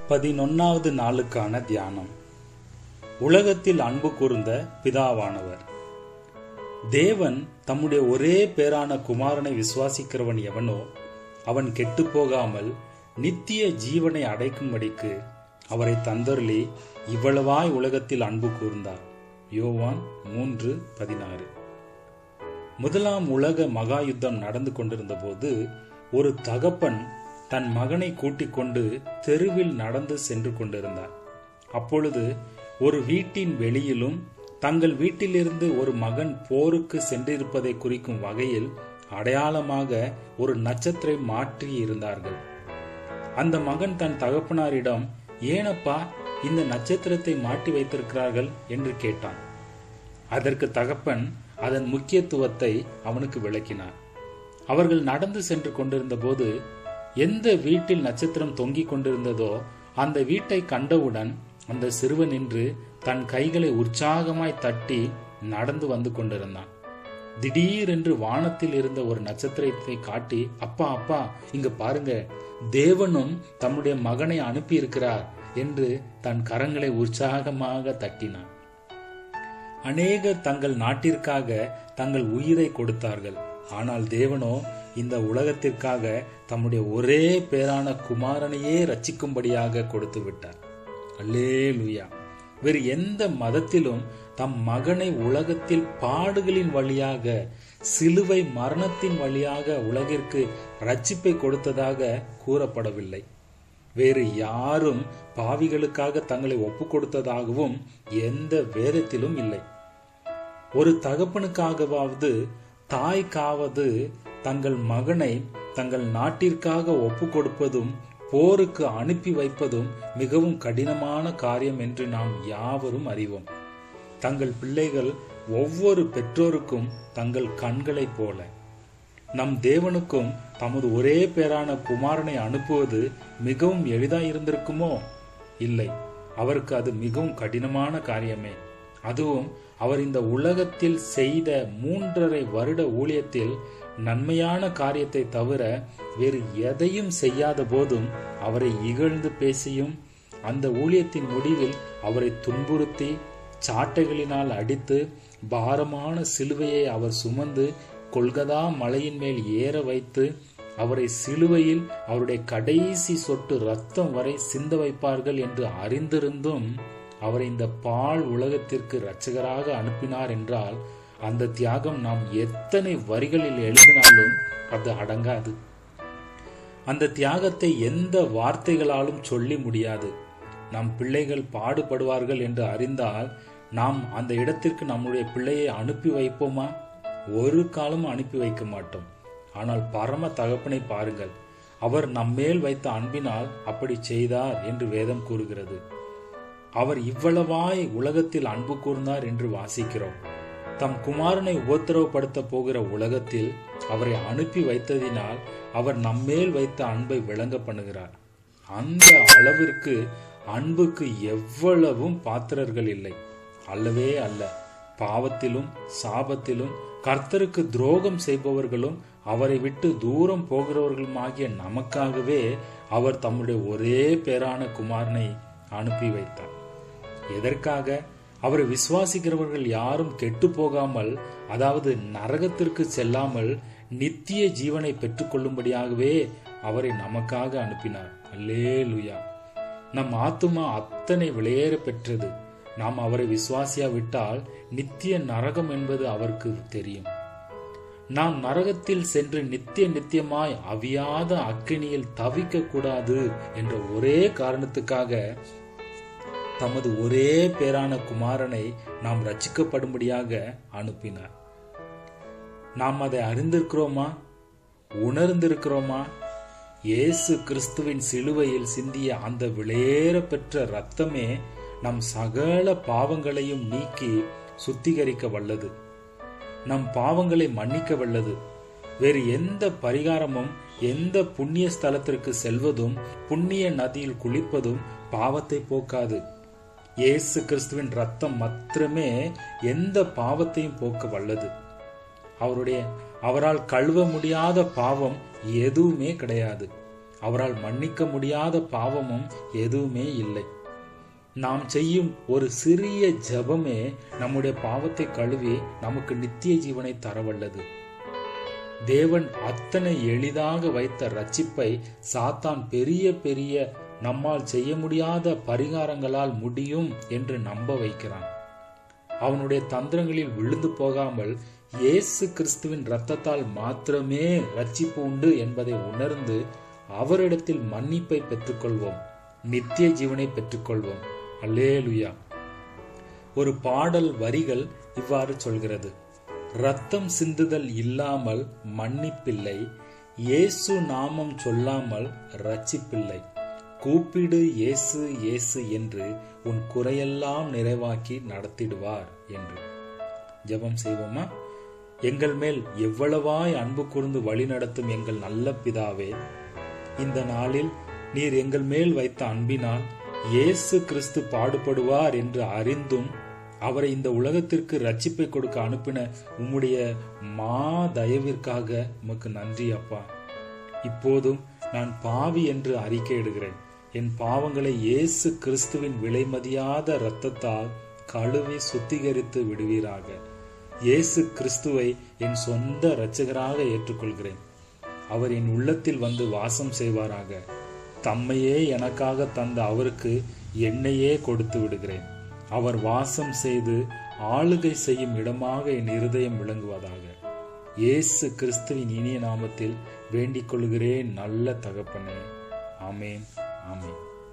பதினொன்னாவது நாளுக்கான தியானம் உலகத்தில் அன்பு கூர்ந்த பிதாவானவர் தேவன் தம்முடைய ஒரே பேரான குமாரனை விசுவாசிக்கிறவன் எவனோ அவன் கெட்டுப் போகாமல் நித்திய ஜீவனை அடைக்கும்படிக்கு அவரை தந்தருளி இவ்வளவாய் உலகத்தில் அன்பு கூர்ந்தார் யோவான் மூன்று பதினாறு முதலாம் உலக மகா யுத்தம் நடந்து கொண்டிருந்த போது ஒரு தகப்பன் தன் மகனை கூட்டிக் கொண்டு தெருவில் நடந்து சென்று கொண்டிருந்தார் அப்பொழுது ஒரு வீட்டின் வெளியிலும் தங்கள் வீட்டிலிருந்து ஒரு மகன் போருக்கு சென்றிருப்பதை குறிக்கும் வகையில் அடையாளமாக ஒரு நட்சத்திரை மாற்றி இருந்தார்கள் அந்த மகன் தன் தகப்பனாரிடம் ஏனப்பா இந்த நட்சத்திரத்தை மாட்டி வைத்திருக்கிறார்கள் என்று கேட்டான் அதற்கு தகப்பன் அதன் முக்கியத்துவத்தை அவனுக்கு விளக்கினார் அவர்கள் நடந்து சென்று கொண்டிருந்த போது எந்த வீட்டில் நட்சத்திரம் தொங்கிக் கொண்டிருந்ததோ அந்த வீட்டை கண்டவுடன் அந்த சிறுவன் நின்று தன் கைகளை உற்சாகமாய் தட்டி நடந்து வந்து கொண்டிருந்தான் திடீரென்று வானத்தில் இருந்த ஒரு நட்சத்திரத்தை காட்டி அப்பா அப்பா இங்க பாருங்க தேவனும் தம்முடைய மகனை அனுப்பி இருக்கிறார் என்று தன் கரங்களை உற்சாகமாக தட்டினான் அநேகர் தங்கள் நாட்டிற்காக தங்கள் உயிரை கொடுத்தார்கள் ஆனால் தேவனோ இந்த உலகத்திற்காக தம்முடைய ஒரே பேரான குமாரனையே ரச்சிக்கும்படியாக கொடுத்து விட்டார் அல்லே லுயா வேறு எந்த மதத்திலும் தம் மகனை உலகத்தில் பாடுகளின் வழியாக சிலுவை மரணத்தின் வழியாக உலகிற்கு ரட்சிப்பை கொடுத்ததாக கூறப்படவில்லை வேறு யாரும் பாவிகளுக்காக தங்களை ஒப்பு கொடுத்ததாகவும் எந்த வேதத்திலும் இல்லை ஒரு தகப்பனுக்காகவாவது தாய்க்காவது தங்கள் மகனை தங்கள் நாட்டிற்காக ஒப்பு கொடுப்பதும் போருக்கு அனுப்பி வைப்பதும் மிகவும் கடினமான காரியம் என்று நாம் யாவரும் அறிவோம் தங்கள் பிள்ளைகள் ஒவ்வொரு பெற்றோருக்கும் தங்கள் கண்களைப் போல நம் தேவனுக்கும் தமது ஒரே பேரான குமாரனை அனுப்புவது மிகவும் எளிதாய் இருந்திருக்குமோ இல்லை அவருக்கு அது மிகவும் கடினமான காரியமே அதுவும் அவர் இந்த உலகத்தில் செய்த மூன்றரை வருட ஊழியத்தில் நன்மையான காரியத்தை தவிர வேறு எதையும் செய்யாத போதும் அவரை இகழ்ந்து பேசியும் அந்த ஊழியத்தின் முடிவில் அவரை துன்புறுத்தி சாட்டைகளினால் அடித்து பாரமான சிலுவையை அவர் சுமந்து கொல்கதா மலையின் மேல் ஏற வைத்து அவரை சிலுவையில் அவருடைய கடைசி சொட்டு ரத்தம் வரை சிந்த வைப்பார்கள் என்று அறிந்திருந்தும் அவரை இந்த பால் உலகத்திற்கு இரட்சகராக அனுப்பினார் என்றால் அந்த தியாகம் நாம் எத்தனை வரிகளில் எழுதினாலும் அது அடங்காது அந்த தியாகத்தை எந்த வார்த்தைகளாலும் சொல்லி முடியாது நம் பிள்ளைகள் பாடுபடுவார்கள் என்று அறிந்தால் நாம் அந்த இடத்திற்கு நம்முடைய பிள்ளையை அனுப்பி வைப்போமா ஒரு காலம் அனுப்பி வைக்க மாட்டோம் ஆனால் பரம தகப்பனை பாருங்கள் அவர் நம்மேல் வைத்த அன்பினால் அப்படி செய்தார் என்று வேதம் கூறுகிறது அவர் இவ்வளவாய் உலகத்தில் அன்பு கூர்ந்தார் என்று வாசிக்கிறோம் தம் குமாரனை உபத்திரவப்படுத்த போகிற உலகத்தில் அவரை அனுப்பி வைத்ததினால் அவர் நம்மேல் வைத்த அன்பை விளங்க பண்ணுகிறார் அந்த அளவிற்கு அன்புக்கு எவ்வளவும் பாத்திரர்கள் இல்லை அல்லவே அல்ல பாவத்திலும் சாபத்திலும் கர்த்தருக்கு துரோகம் செய்பவர்களும் அவரை விட்டு தூரம் போகிறவர்களுமாகிய நமக்காகவே அவர் தம்முடைய ஒரே பேரான குமாரனை அனுப்பி வைத்தார் எதற்காக அவரை விசுவாசிக்கிறவர்கள் யாரும் கெட்டு போகாமல் அதாவது நரகத்திற்கு செல்லாமல் நித்திய ஜீவனை பெற்றுக்கொள்ளும்படியாகவே அவரை நமக்காக அனுப்பினார் அல்லே லுயா நம் ஆத்துமா அத்தனை விளையேற பெற்றது நாம் அவரை விசுவாசியா விட்டால் நித்திய நரகம் என்பது அவருக்கு தெரியும் நாம் நரகத்தில் சென்று நித்திய நித்தியமாய் அவியாத அக்கினியில் தவிக்க கூடாது என்ற ஒரே காரணத்துக்காக தமது ஒரே பேரான குமாரனை நாம் ரச்சிக்கப்படும்படியாக அனுப்பினார் நாம் அதை அறிந்திருக்கிறோமா உணர்ந்திருக்கிறோமா இயேசு கிறிஸ்துவின் சிலுவையில் சிந்திய அந்த விளையேற பெற்ற ரத்தமே நம் சகல பாவங்களையும் நீக்கி சுத்திகரிக்க வல்லது நம் பாவங்களை மன்னிக்க வல்லது வேறு எந்த பரிகாரமும் எந்த புண்ணிய ஸ்தலத்திற்கு செல்வதும் புண்ணிய நதியில் குளிப்பதும் பாவத்தை போக்காது இயேசு கிறிஸ்துவின் ரத்தம் மாத்திரமே எந்த பாவத்தையும் போக்க வல்லது அவருடைய அவரால் கழுவ முடியாத பாவம் எதுவுமே கிடையாது அவரால் மன்னிக்க முடியாத பாவமும் எதுவுமே இல்லை நாம் செய்யும் ஒரு சிறிய ஜெபமே நம்முடைய பாவத்தை கழுவி நமக்கு நித்திய ஜீவனை தரவல்லது தேவன் அத்தனை எளிதாக வைத்த ரட்சிப்பை சாத்தான் பெரிய பெரிய நம்மால் செய்ய முடியாத பரிகாரங்களால் முடியும் என்று நம்ப வைக்கிறான் அவனுடைய தந்திரங்களில் விழுந்து போகாமல் இயேசு கிறிஸ்துவின் இரத்தத்தால் மாத்திரமே ரட்சிப்பு உண்டு என்பதை உணர்ந்து அவரிடத்தில் மன்னிப்பை பெற்றுக்கொள்வோம் நித்திய ஜீவனை பெற்றுக்கொள்வோம் அல்லேலுயா ஒரு பாடல் வரிகள் இவ்வாறு சொல்கிறது ரத்தம் சிந்துதல் இல்லாமல் மன்னிப்பில்லை இயேசு நாமம் சொல்லாமல் ரட்சிப்பில்லை கூப்பிடு இயேசு இயேசு என்று உன் குறையெல்லாம் நிறைவாக்கி நடத்திடுவார் என்று ஜெபம் செய்வோமா எங்கள் மேல் எவ்வளவாய் அன்பு கூர்ந்து வழி நடத்தும் எங்கள் நல்ல பிதாவே இந்த நாளில் நீர் எங்கள் மேல் வைத்த அன்பினால் இயேசு கிறிஸ்து பாடுபடுவார் என்று அறிந்தும் அவரை இந்த உலகத்திற்கு ரட்சிப்பை கொடுக்க அனுப்பின உம்முடைய மா தயவிற்காக உமக்கு நன்றி அப்பா இப்போதும் நான் பாவி என்று அறிக்கையிடுகிறேன் என் பாவங்களை இயேசு கிறிஸ்துவின் விலைமதியாத இரத்தத்தால் கழுவி சுத்திகரித்து விடுவீராக இயேசு கிறிஸ்துவை என் சொந்த இரட்சகராக ஏற்றுக்கொள்கிறேன் அவர் என் உள்ளத்தில் வந்து வாசம் செய்வாராக தம்மையே எனக்காக தந்த அவருக்கு என்னையே கொடுத்து விடுகிறேன் அவர் வாசம் செய்து ஆளுகை செய்யும் இடமாக என் இருதயம் விளங்குவதாக இயேசு கிறிஸ்துவின் இனிய நாமத்தில் வேண்டிக் கொள்கிறேன் நல்ல தகப்பனே ஆமேன் ஆமேன்